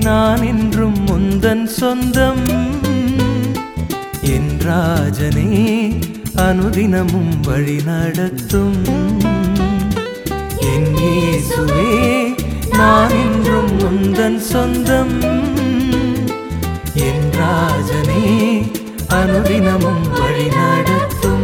நான் என்றும் முந்தன் சொந்தம் என் ராஜனே அனுதினமும் வழி நடத்தும் என் இயேசுவே நான் என்றும் முந்தன் சொந்தம் என் ராஜனே அனுதினமும் வழி நடத்தும்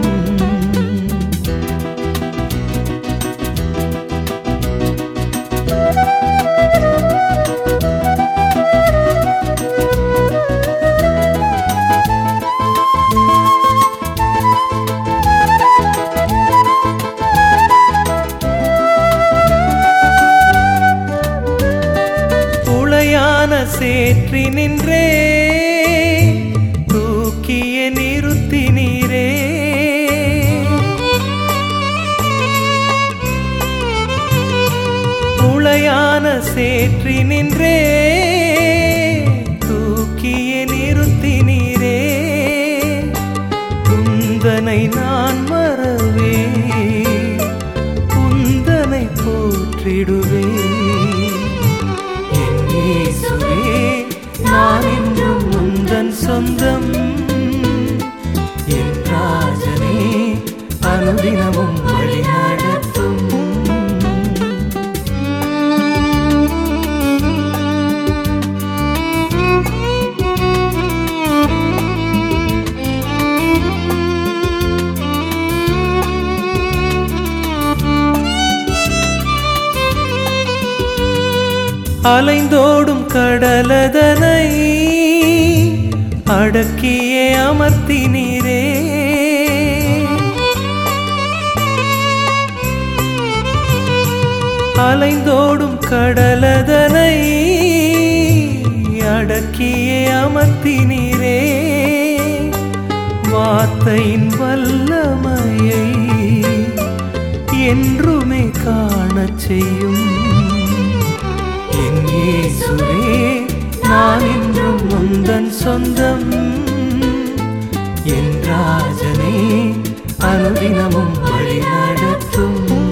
புலையான சேற்றி நின்றே தூக்கிய நிறுத்தி நீரே புலையான சேற்றி நின்றே தூக்கிய நிறுத்தி நீரே குந்தனை நான் மறவே குந்தனை போற்றிடுவே என் இயேசுவே நான் என்றும் முந்தன் சொந்தம் என் ராஜனே அனுதினமும் வழி நடத்தும் அலைந்தோடும் கடலதனை அடக்கியே அமர்த்தி நீரே அலைந்தோடும் கடலதனை அடக்கியே அமர்த்தி நீரே வார்த்தையின் வல்லமையை என்றுமே காணச் செய்யும் என் இயேசுவே நான் என்றும் முந்தன் சொந்தம் என் ராஜனே அனுதினமும் வழி நடத்தும்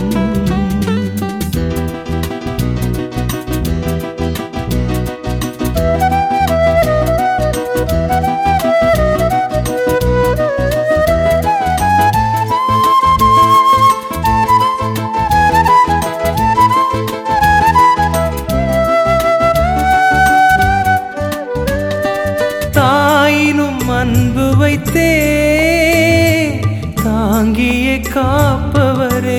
தாயினும் அன்பு வைத்தே தாங்கியே காப்பவரே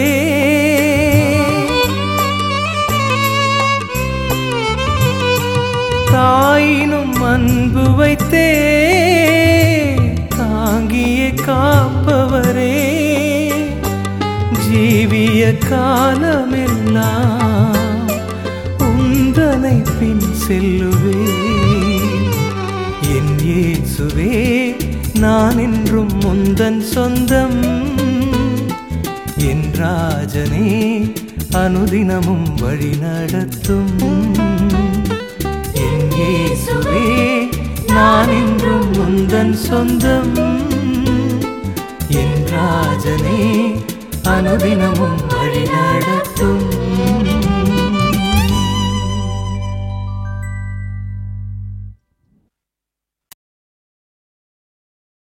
தாயினும் அன்பு வைத்தே தாங்கியே காப்பவரே ஜீவிய காலமெல்லாம் உந்தனை பின் செல்லுவேன் என் இயேசுவே நான் என்றும் முந்தன் சொந்தம் என் ராஜனே அனுதினமும் வழி நடத்தும் என் இயேசுவே நான் என்றும் முந்தன் சொந்தம் என் ராஜனே அனுதினமும் வழி நடத்தும்